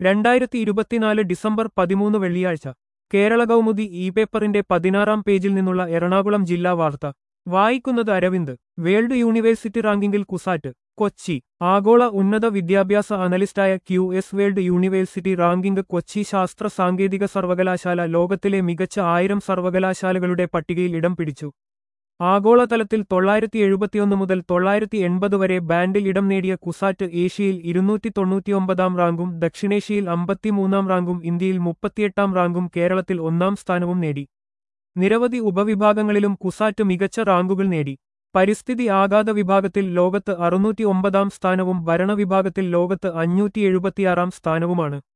രണ്ടായിരത്തി ഇരുപത്തിനാല് ഡിസംബർ പതിമൂന്ന് വെള്ളിയാഴ്ച കേരള കൗമുദി ഇ പേപ്പറിന്റെ പതിനാറാം പേജിൽ നിന്നുള്ള എറണാകുളം ജില്ലാ വാർത്ത വായിക്കുന്നത് അരവിന്ദ് വേൾഡ് യൂണിവേഴ്സിറ്റി റാങ്കിങ്ങിൽ കുസാറ്റ് കൊച്ചി ആഗോള ഉന്നത വിദ്യാഭ്യാസ അനലിസ്റ്റായ Q S world university ranking Kochi ശാസ്ത്ര സാങ്കേതിക സർവകലാശാല ലോകത്തിലെ മികച്ച ആയിരം സർവകലാശാലകളുടെ പട്ടികയിൽ ഇടം പിടിച്ചു ആഗോളതലത്തിൽ തൊള്ളായിരത്തി എഴുപത്തിയൊന്ന് മുതൽ തൊള്ളായിരത്തി എൺപത് വരെ ബാൻഡിൽ ഇടം നേടിയ കുസാറ്റ് ഏഷ്യയിൽ ഇരുന്നൂറ്റി തൊണ്ണൂറ്റിയൊമ്പതാം റാങ്കും ദക്ഷിണേഷ്യയിൽ അമ്പത്തിമൂന്നാം റാങ്കും ഇന്ത്യയിൽ മുപ്പത്തിയെട്ടാം റാങ്കും കേരളത്തിൽ ഒന്നാം സ്ഥാനവും നേടി നിരവധി ഉപവിഭാഗങ്ങളിലും കുസാറ്റ് മികച്ച റാങ്കുകൾ നേടി പരിസ്ഥിതി ആഘാത വിഭാഗത്തിൽ ലോകത്ത് അറുന്നൂറ്റി ഒമ്പതാം സ്ഥാനവും ഭരണവിഭാഗത്തിൽ ലോകത്ത് അഞ്ഞൂറ്റി എഴുപത്തിയാറാം സ്ഥാനവുമാണ്